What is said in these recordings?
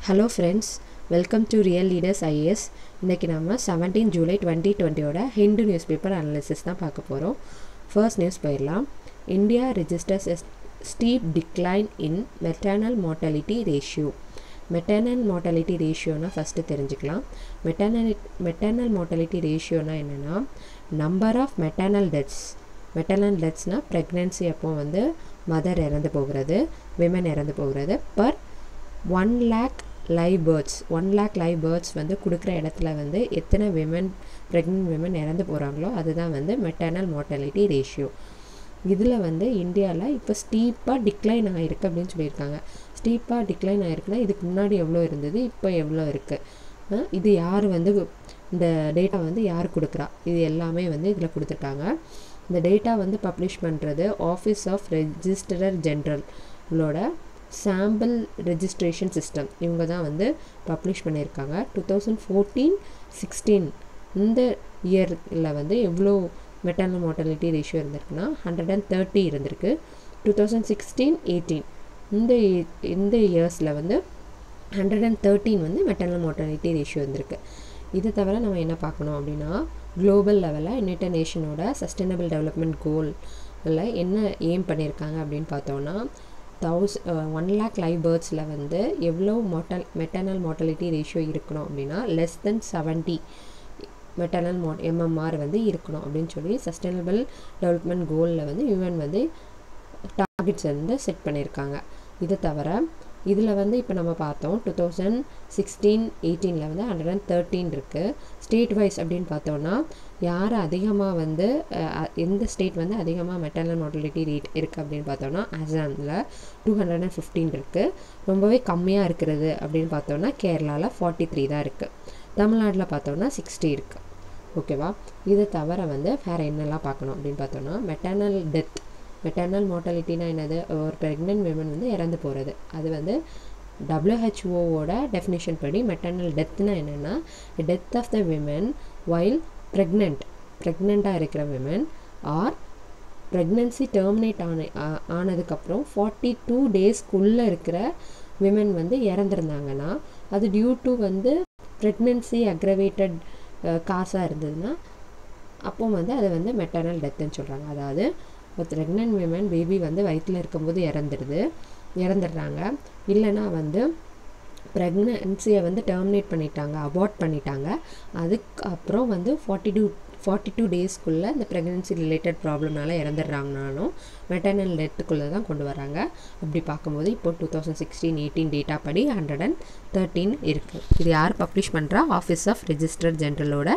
hello friends welcome to Real Leaders IAS இன்றைக்கி நம்ம seventeen July twenty டுவெண்ட்டியோட Hindu newspaper analysis தான் பார்க்க போகிறோம் ஃபர்ஸ்ட் நியூஸ் போயிடலாம் India registers a steep decline in maternal mortality ratio maternal mortality ரேஷியோனா first தெரிஞ்சுக்கலாம் மெட்டர்னல் மெட்டர்னல் மார்ட்டாலிட்டி ரேஷியோனா என்னென்னா number of maternal deaths maternal டெத்ஸ்னால் ப்ரெக்னென்சி அப்போ வந்து மதர் இறந்து போகிறது விமன் இறந்து போகிறது per one lakh live births one lakh live births வந்து கொடுக்குற இடத்துல வந்து எத்தனை விமன் ப்ரெக்னென்ட் விமன் இறந்து போகிறாங்களோ அதுதான் வந்து மெட்டர்னல் மார்ட்டாலிட்டி ரேஷியோ இதில் வந்து இந்தியாவில் இப்போ ஸ்டீப்பாக டிக்ளைன் ஆகிருக்கு அப்படின்னு சொல்லியிருக்காங்க ஸ்டீப்பாக டிக்ளைன் ஆகிருக்குன்னா இதுக்கு முன்னாடி எவ்வளோ இருந்தது இப்போ எவ்வளோ இருக்குது இது யார் வந்து இந்த டேட்டா வந்து யார் கொடுக்குறா இது எல்லாமே வந்து இதில் கொடுத்துருக்காங்க இந்த டேட்டா வந்து பப்ளிஷ் பண்ணுறது ஆஃபீஸ் ஆஃப் ரெஜிஸ்டரர் ஜென்ரலோட சாம்பிள் ரெஜிஸ்ட்ரேஷன் சிஸ்டம் இவங்க தான் வந்து பப்ளிஷ் பண்ணியிருக்காங்க டூ தௌசண்ட் ஃபோர்டீன் சிக்ஸ்டீன் இந்த இயரில் வந்து எவ்வளோ மெட்டர்னல் மார்ட்டாலிட்டி ரேஷியோ இருந்திருக்குன்னா ஹண்ட்ரட் அண்ட் தேர்ட்டி இருந்திருக்கு டூ தௌசண்ட் சிக்ஸ்டீன் எயிட்டீன் இந்த இந்த இயர்ஸில் வந்து ஹண்ட்ரட் அண்ட் தேர்ட்டீன் வந்து மெட்டர்னல் மார்ட்டாலிட்டி ரேஷியோ இருந்திருக்கு இதை தவிர நம்ம என்ன பார்க்கணும் அப்படின்னா குளோபல் லெவலில் யுனைடட் நேஷனோட சஸ்டைனபிள் டெவலப்மெண்ட் கோலில் என்ன எய்ம் பண்ணியிருக்காங்க அப்படின்னு பார்த்தோன்னா தௌஸ் ஒன் லேக் லைவ் பேர்ட்ஸில் வந்து எவ்வளோ மோட்டல் மெட்டர்னல் மார்ட்டாலிட்டி ரேஷியோ இருக்கணும் அப்படின்னா லெஸ் தென் செவன்ட்டி மெட்டர்னல் மோ எம்எம்ஆர் வந்து இருக்கணும் அப்படின்னு சொல்லி சஸ்டைனபிள் டெவலப்மெண்ட் கோலில் வந்து யுஎன் வந்து டார்கெட்ஸ் வந்து செட் பண்ணியிருக்காங்க இதை தவிர இதில் வந்து இப்போ நம்ம பார்த்தோம் டூ தௌசண்ட் சிக்ஸ்டீன் எயிட்டீனில் வந்து ஹண்ட்ரட் அண்ட் தேர்ட்டீன் இருக்குது ஸ்டேட் வைஸ் அப்படின்னு பார்த்தோன்னா யார் அதிகமாக வந்து எந்த ஸ்டேட் வந்து அதிகமாக மெட்டர்னல் மார்ட்டாலிட்டி ரேட் இருக்குது அப்படின்னு பார்த்தோன்னா அசாமில் டூ ஹண்ட்ரட் அண்ட் ஃபிஃப்டீன் இருக்குது ரொம்பவே கம்மியாக இருக்கிறது அப்படின்னு பார்த்தோன்னா கேரளாவில் ஃபார்ட்டி த்ரீ தான் இருக்குது தமிழ்நாட்டில் பார்த்தோன்னா சிக்ஸ்டி இருக்குது ஓகேவா இதை தவிர வந்து வேறு என்னெல்லாம் பார்க்கணும் அப்படின்னு பார்த்தோன்னா மெட்டர்னல் டெத் மெட்டர்னல் மார்ட்டாலிட்டினா என்னது ஒரு ப்ரெக்னென்ட் விமன் வந்து இறந்து போகிறது அது வந்து டபிள்யூஹெச்ஓவோட டெஃபினேஷன் படி மெட்டர்னல் டெத்னா என்னென்னா death of the women while pregnant ப்ரெக்னெண்ட்டாக இருக்கிற விமன் ஆர் ப்ரெக்னென்சி டெர்மினேட் ஆன ஆனதுக்கப்புறம் ஃபார்ட்டி டூ டேஸ்க்குள்ளே இருக்கிற விமன் வந்து இறந்துருந்தாங்கன்னா அது டியூ டு வந்து ப்ரெக்னென்சி அக்ரவேட்டட் காசாக இருந்ததுன்னா அப்போ வந்து அதை வந்து மெட்டர்னல் டெத்துன்னு சொல்கிறாங்க அதாவது ஒரு ப்ரெக்னென்ட் விமன் பேபி வந்து வயிற்றில் இருக்கும்போது இறந்துடுது இறந்துடுறாங்க இல்லைனா வந்து ப்ரெக்னன்சியை வந்து டெர்மினேட் பண்ணிட்டாங்க அபார்ட் பண்ணிட்டாங்க அதுக்கப்புறம் வந்து ஃபார்ட்டி டூ ஃபார்ட்டி டூ டேஸ்க்குள்ளே இந்த ப்ரெக்னென்சி ரிலேட்டட் ப்ராப்ளம்னால இறந்துடுறாங்கனாலும் மெட்டர்னல் டெத்துக்குள்ளே தான் கொண்டு வராங்க அப்படி பார்க்கும்போது இப்போ two thousand sixteen eighteen data படி ஹண்ட்ரட் அண்ட் தேர்ட்டீன் இருக்குது இது யார் பப்ளிஷ் பண்ணுறா ஆஃபீஸ் ஆஃப் ரெஜிஸ்டர் ஜென்ரலோட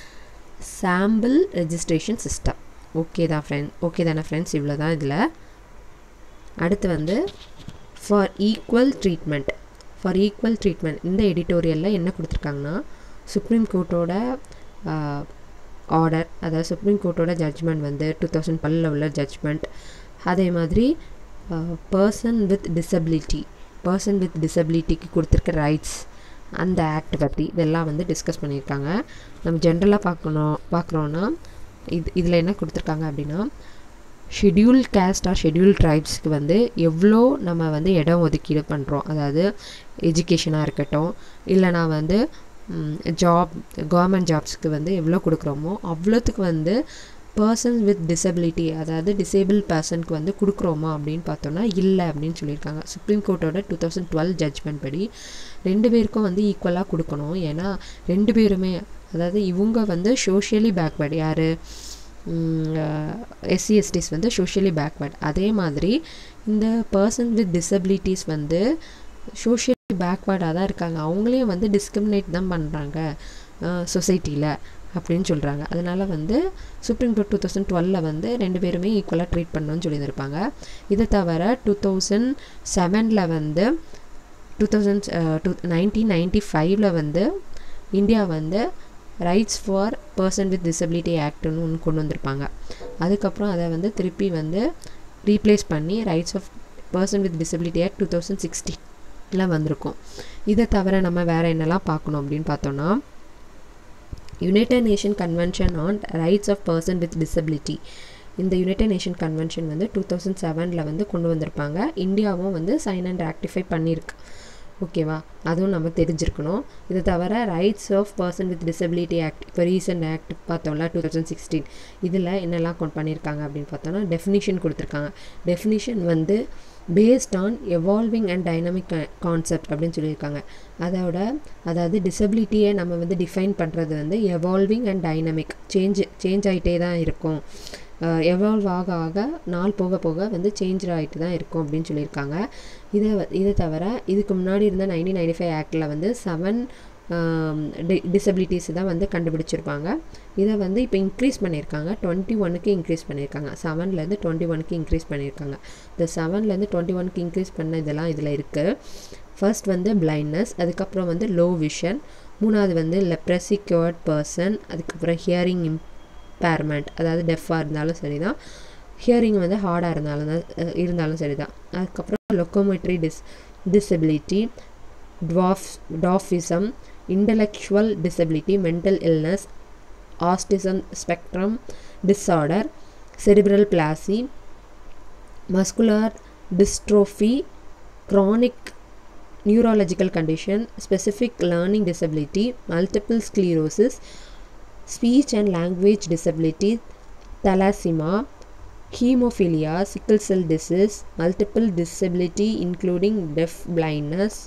சாம்பிள் ரெஜிஸ்ட்ரேஷன் சிஸ்டம் ஓகே தான் ஃப்ரெண்ட் ஓகே தானே ஃப்ரெண்ட்ஸ் இவ்வளோ தான் இதில் அடுத்து வந்து for equal treatment for equal treatment இந்த எடிட்டோரியலில் என்ன கொடுத்துருக்காங்கன்னா சுப்ரீம் கோர்ட்டோட ஆர்டர் அதாவது சுப்ரீம் கோர்ட்டோட ஜட்ஜ்மெண்ட் வந்து டூ தௌசண்ட் டுவெலில் உள்ள ஜட்ஜ்மெண்ட் அதே மாதிரி person with disability person with டிசபிலிட்டிக்கு கொடுத்துருக்க ரைட்ஸ் அந்த ஆக்ட் பற்றி இதெல்லாம் வந்து டிஸ்கஸ் பண்ணியிருக்காங்க நம்ம ஜென்ரலாக பார்க்கணும் பார்க்குறோன்னா இது இதில் என்ன கொடுத்துருக்காங்க அப்படின்னா ஷெட்யூல் கேஸ்ட் ஆர் ஷெட்யூல் ட்ரைப்ஸ்க்கு வந்து எவ்வளோ நம்ம வந்து இடம் ஒதுக்கீடு பண்ணுறோம் அதாவது எஜுகேஷனாக இருக்கட்டும் இல்லைனா வந்து ஜாப் கவர்மெண்ட் ஜாப்ஸ்க்கு வந்து எவ்வளோ கொடுக்குறோமோ அவ்வளோத்துக்கு வந்து பர்சன் வித் டிசபிலிட்டி அதாவது டிசேபிள் பர்சனுக்கு வந்து கொடுக்குறோமா அப்படின்னு பார்த்தோன்னா இல்லை அப்படின்னு சொல்லியிருக்காங்க சுப்ரீம் கோர்ட்டோட டூ தௌசண்ட் டுவெல் ஜட்ஜ்மெண்ட் படி ரெண்டு பேருக்கும் வந்து ஈக்குவலாக கொடுக்கணும் ஏன்னா ரெண்டு பேருமே அதாவது இவங்க வந்து சோஷியலி பேக்வேர்டு யார் எஸ்சி எஸ்டிஸ் வந்து சோஷியலி பேக்வேர்ட் அதே மாதிரி இந்த பர்சன் வித் டிசபிலிட்டிஸ் வந்து சோஷியலி பேக்வேர்டாக தான் இருக்காங்க அவங்களையும் வந்து டிஸ்கிரிமினேட் தான் பண்ணுறாங்க சொசைட்டியில் அப்படின்னு சொல்கிறாங்க அதனால் வந்து சுப்ரீம் கோர்ட் டூ தௌசண்ட் டுவெலில் வந்து ரெண்டு பேருமே ஈக்குவலாக ட்ரீட் பண்ணணும்னு சொல்லியிருப்பாங்க இதை தவிர டூ தௌசண்ட் செவனில் வந்து two thousand two nineteen ninety ஃபைவ்ல வந்து இந்தியா வந்து rights for person with disability ஆக்ட்னு ஒன்று கொண்டு வந்திருப்பாங்க அதுக்கப்புறம் அதை வந்து திருப்பி வந்து ரீப்ளேஸ் பண்ணி rights of person with disability act two thousand சிக்ஸ்டீனில் வந்திருக்கும் இதை தவிர நம்ம வேறு என்னெல்லாம் பார்க்கணும் அப்படின்னு பார்த்தோன்னா united nation convention on rights of person with disability இந்த யுனைடட் நேஷன் கன்வென்ஷன் வந்து டூ தௌசண்ட் செவனில் வந்து கொண்டு வந்திருப்பாங்க இந்தியாவும் வந்து சைன் அண்ட் ஆக்டிஃபை பண்ணியிருக்கு ஓகேவா அதுவும் நம்ம தெரிஞ்சிருக்கணும் இது தவிர rights of person with disability act இப்போ ரீசெண்ட் ஆக்ட் பார்த்தோம்ல டூ தௌசண்ட் சிக்ஸ்டீன் இதில் என்னெல்லாம் கொண்டு பண்ணியிருக்காங்க அப்படின்னு பார்த்தோம்னா டெஃபினிஷன் கொடுத்துருக்காங்க டெஃபினிஷன் வந்து based on evolving and dynamic concept அப்படின்னு சொல்லியிருக்காங்க அதோட அதாவது டிசபிலிட்டியை நம்ம வந்து டிஃபைன் பண்ணுறது வந்து evolving and dynamic change change ஆகிட்டே தான் இருக்கும் எவால்வ் ஆக ஆக நாள் போக போக வந்து சேஞ்ச் ஆகிட்டு தான் இருக்கும் அப்படின்னு சொல்லியிருக்காங்க இதை இதை தவிர இதுக்கு முன்னாடி இருந்த நைன்டீன் நைன்டி ஃபைவ் ஆக்டில் வந்து செவன் டி டிசபிலிட்டிஸ் தான் வந்து கண்டுபிடிச்சிருப்பாங்க இதை வந்து இப்போ இன்க்ரீஸ் பண்ணியிருக்காங்க டுவெண்ட்டி ஒனுக்கு இன்க்ரீஸ் பண்ணியிருக்காங்க செவன்லேருந்து டுவெண்ட்டி ஒனுக்கு இன்க்ரீஸ் பண்ணியிருக்காங்க இந்த செவன்லேருந்து டுவெண்ட்டி ஒனுக்கு இன்க்ரீஸ் பண்ண இதெல்லாம் இதில் இருக்குது ஃபர்ஸ்ட் வந்து பிளைண்ட்னஸ் அதுக்கப்புறம் வந்து லோ விஷன் மூணாவது வந்து லெப்ரசி கியூர்ட் பர்சன் அதுக்கப்புறம் ஹியரிங் இம்பேர்மெண்ட் அதாவது டெஃபாக இருந்தாலும் சரி தான் ஹியரிங் வந்து ஹார்டாக இருந்தாலும் தான் இருந்தாலும் சரி தான் அதுக்கப்புறம் locomotor dis disability dwarf dwarfism intellectual disability mental illness autism spectrum disorder cerebral palsy muscular dystrophy chronic neurological condition, specific learning disability, multiple sclerosis, speech and language disability, thalassemia, hemophilia, sickle cell disease, multiple disability including deaf blindness,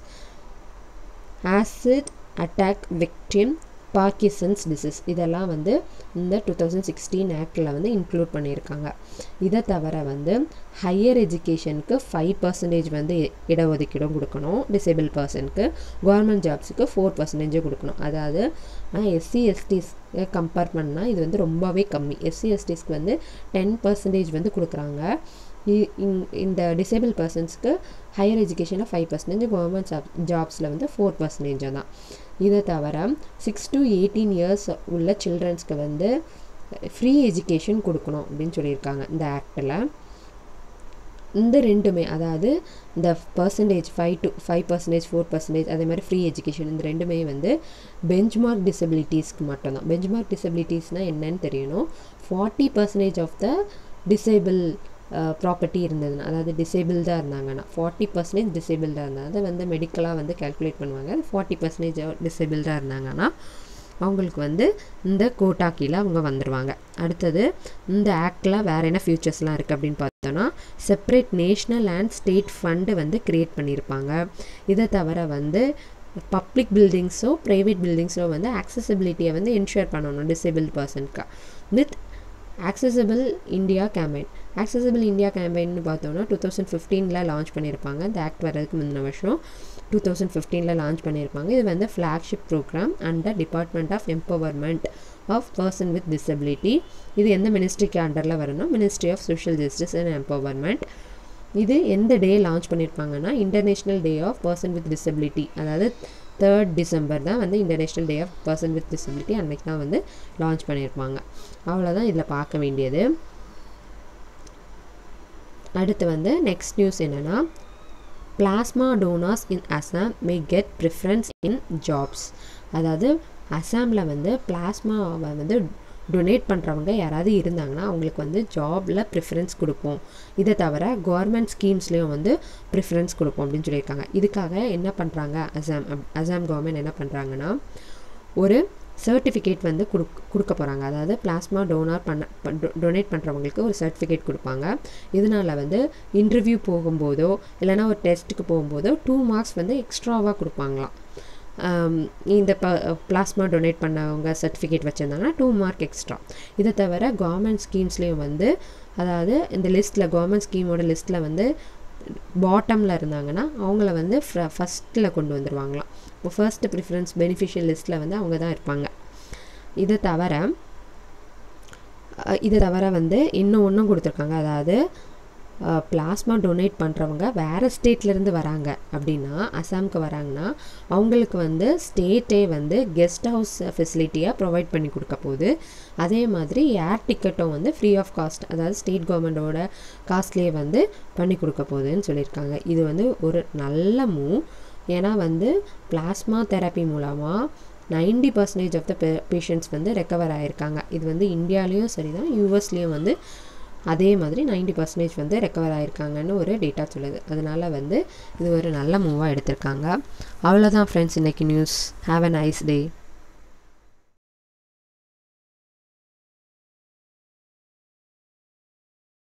acid attack victim, Parkinson's disease இதெல்லாம் வந்து இந்த two thousand sixteen ஆக்டில் வந்து include பண்ணியிருக்காங்க இதை தவிர வந்து higher எஜுகேஷனுக்கு five percentage வந்து இடஒதுக்கீடும் கொடுக்கணும் டிசேபிள் பர்சனுக்கு கவர்மெண்ட் ஜாப்ஸுக்கு ஃபோர் பர்சன்டேஜும் கொடுக்கணும் அதாவது எஸ்சி எஸ்டிஸ் கம்பேர் பண்ணால் இது வந்து ரொம்பவே கம்மி எஸ்சி எஸ்டிஸ்க்கு வந்து டென் பர்சன்டேஜ் வந்து கொடுக்குறாங்க இந்த டிசேபிள் பர்சன்ஸ்க்கு ஹையர் எஜுகேஷனில் ஃபைவ் பர்சன்டேஜ் கவர்மெண்ட் ஜாப் ஜாப்ஸில் வந்து ஃபோர் பர்சன்டேஜாக தான் இதை தவிர சிக்ஸ் டு எயிட்டீன் இயர்ஸ் உள்ள சில்ட்ரன்ஸ்க்கு வந்து ஃப்ரீ எஜுகேஷன் கொடுக்கணும் அப்படின்னு சொல்லியிருக்காங்க இந்த ஆக்டில் இந்த ரெண்டுமே அதாவது இந்த percentage five to five percentage four percentage அதே மாதிரி ஃப்ரீ எஜுகேஷன் இந்த ரெண்டுமே வந்து பெஞ்ச்மார்க் டிசபிலிட்டிஸ்க்கு மட்டும்தான் பெஞ்ச்மார்க் டிசபிலிட்டிஸ்னால் என்னன்னு தெரியணும் forty percentage of the disable property இருந்ததுன்னா அதாவது டிசேபிள்டாக இருந்தாங்கன்னா ஃபார்ட்டி பர்சன்டேஜ் டிசேபிள்டாக இருந்தாங்க அதை வந்து மெடிக்கலாக வந்து கேல்குலேட் பண்ணுவாங்க ஃபார்ட்டி பர்சன்டேஜ் டிசேபிள்டாக இருந்தாங்கன்னா அவங்களுக்கு வந்து இந்த கோட்டா கீழே அவங்க வந்துடுவாங்க அடுத்தது இந்த ஆக்டில் வேறு என்ன ஃபியூச்சர்ஸ்லாம் இருக்குது அப்படின்னு பார்த்தோன்னா separate national and state fund வந்து க்ரியேட் பண்ணியிருப்பாங்க இதை தவிர வந்து பப்ளிக் பில்டிங்ஸோ ப்ரைவேட் பில்டிங்ஸோ வந்து ஆக்சசபிலிட்டியை வந்து இன்ஷூர் பண்ணணும் டிசேபிள் பர்சனுக்கு with accessible India campaign accessible India கேம்பெயின்னு பார்த்தோன்னா டூ தௌசண்ட் ஃபிஃப்டீனில் லான்ச் பண்ணியிருப்பாங்க இந்த ஆக்ட் வர்றதுக்கு முந்தின வருஷம் டூ தௌசண்ட் ஃபிஃப்டீனில் லான்ச் பண்ணியிருப்பாங்க இது வந்து flagship program under department of empowerment of person with disability இது எந்த மினிஸ்ட்ரிக்கு அண்டரில் வரும்னா ministry of social justice and empowerment இது எந்த டே லான்ச் பண்ணியிருப்பாங்கன்னா international day of person with disability அதாவது தேர்ட் டிசம்பர் தான் வந்து international day of person with disability அன்றைக்கி தான் வந்து லான்ச் பண்ணியிருப்பாங்க அவ்வளோதான் இதில் பார்க்க வேண்டியது அடுத்து வந்து நெக்ஸ்ட் நியூஸ் என்னென்னா plasma donors in Assam may get preference in jobs அதாவது அசாமில் வந்து பிளாஸ்மாவை வந்து டொனேட் பண்ணுறவங்க யாராவது இருந்தாங்கன்னா அவங்களுக்கு வந்து ஜாபில் ப்ரிஃபரன்ஸ் கொடுப்போம் இதை தவிர கவர்மெண்ட் ஸ்கீம்ஸ்லேயும் வந்து ப்ரிஃபரன்ஸ் கொடுப்போம் அப்படின்னு சொல்லியிருக்காங்க இதுக்காக என்ன பண்ணுறாங்க அசாம் அசாம் கவர்மெண்ட் என்ன பண்ணுறாங்கன்னா ஒரு சர்டிஃபிகேட் வந்து கொடுக் கொடுக்க போகிறாங்க அதாவது பிளாஸ்மா டோனார் பண்ண டொனேட் பண்ணுறவங்களுக்கு ஒரு சர்டிஃபிகேட் கொடுப்பாங்க இதனால் வந்து இன்டர்வியூ போகும்போதோ இல்லைனா ஒரு டெஸ்ட்டுக்கு போகும்போதோ டூ மார்க்ஸ் வந்து எக்ஸ்ட்ராவாக கொடுப்பாங்களாம் இந்த ப பிளாஸ்மா டொனேட் பண்ணவங்க சர்டிஃபிகேட் வச்சுருந்தாங்கன்னா டூ மார்க் எக்ஸ்ட்ரா இதை தவிர கவர்மெண்ட் ஸ்கீம்ஸ்லேயும் வந்து அதாவது இந்த லிஸ்ட்டில் கவர்மெண்ட் ஸ்கீமோட லிஸ்ட்டில் வந்து பாட்டமில் இருந்தாங்கன்னா அவங்கள வந்து ஃபஸ்ட்டில் கொண்டு வந்துடுவாங்களாம் இப்போ ஃபர்ஸ்ட் ப்ரிஃபரன்ஸ் பெனிஃபிஷியல் லிஸ்ட்டில் வந்து அவங்க தான் இருப்பாங்க இதை தவிர இதை தவிர வந்து இன்னும் ஒன்றும் கொடுத்துருக்காங்க அதாவது பிளாஸ்மா டொனேட் பண்ணுறவங்க வேறு ஸ்டேட்லேருந்து வராங்க அப்படின்னா அசாமுக்கு வராங்கன்னா அவங்களுக்கு வந்து ஸ்டேட்டே வந்து கெஸ்ட் ஹவுஸ் ஃபெசிலிட்டியாக ப்ரொவைட் பண்ணி கொடுக்க போகுது அதே மாதிரி ஏர் டிக்கெட்டும் வந்து ஃப்ரீ ஆஃப் காஸ்ட் அதாவது ஸ்டேட் கவர்மெண்ட்டோட காஸ்ட்லேயே வந்து பண்ணி கொடுக்க போகுதுன்னு சொல்லியிருக்காங்க இது வந்து ஒரு நல்ல மூவ் ஏன்னா வந்து பிளாஸ்மா தெரப்பி மூலமாக ninety percentage of the patients வந்து ரெக்கவர் ஆகிருக்காங்க இது வந்து இந்தியாலேயும் சரி தான் யூஎஸ்லேயும் வந்து அதே மாதிரி நைன்டி பர்சன்டேஜ் வந்து ரெக்கவர் ஆகிருக்காங்கன்னு ஒரு டேட்டா சொல்லுது அதனால் வந்து இது ஒரு நல்ல மூவாக எடுத்திருக்காங்க அவ்வளோதான் ஃப்ரெண்ட்ஸ் இன்றைக்கி news have a nice day